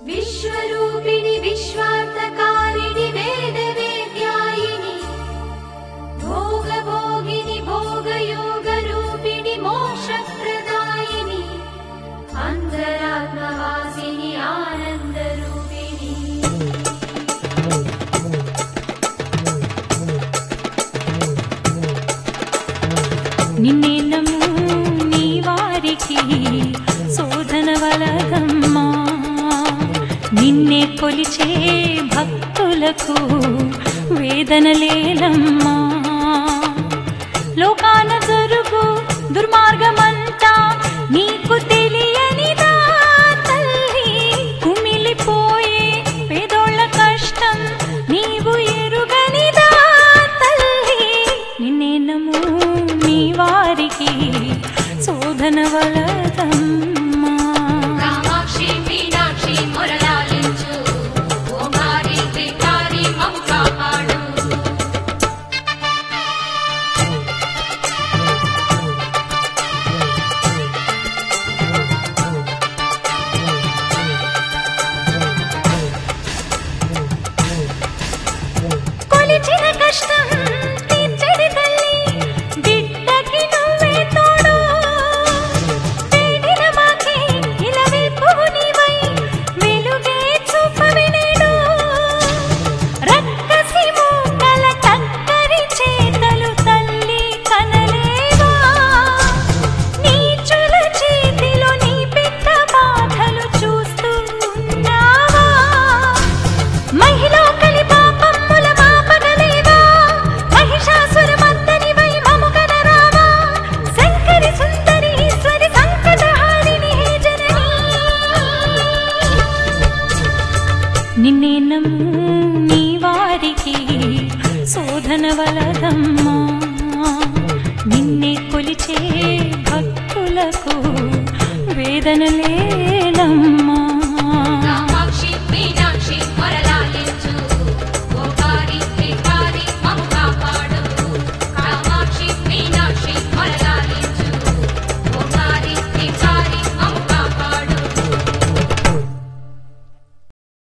विश्वरूपिणि विश्वार्थकारिणि वेदवेद्यायिनि भोगभोगिनि भोगयोगरूपिणि मोक्षप्रदायिनि अन्तरात्मवासिनि आनन्दरूपिणि నిన్నే నమ్ము నీ వారికి శోధన వలదమ్మా నిన్నే కొలిచే భక్తులకు వేదనలేలమ్మా లోకాన జరుగు దుర్మార్గమంతా నీకు తెలియనిదా తల్లి కుమిలిపోయే పేదోళ్ళ కష్టం నీవు ఎరుగనిదా తల్లి నిన్నే నమ్ము నీ వారికి శోధన వలదమ్మా కామాక్షి మీనాక్షి మురళాలించు ఓంకారి త్రికారి మము కాపాడు కొలిచిన కష్టం తీర్చడి తల్లి బిడ్డకి నువ్వే తోడు వేడిన మాకే ఇలవేల్పువు నీవై వెలుగే చూపవి నేడు రక్కసి మూకల టక్కరి చేతలు తల్లి కనలేవా నీచుల చేతిలో నీ బిడ్డ బాధలు చూస్తూ ఉన్నావా మహిళా కలి పాపమ్ముల మాపగలేవా మహిషాసుర మర్దనివై మము కనరావా శంకరి సుందరి ఈశ్వరి సంకటహారిణి హే జననీ నిన్నే నమ్ము నీ వారికి శోధన వలదమ్మా నిన్నే కొలిచే భక్తులకు వేదనలే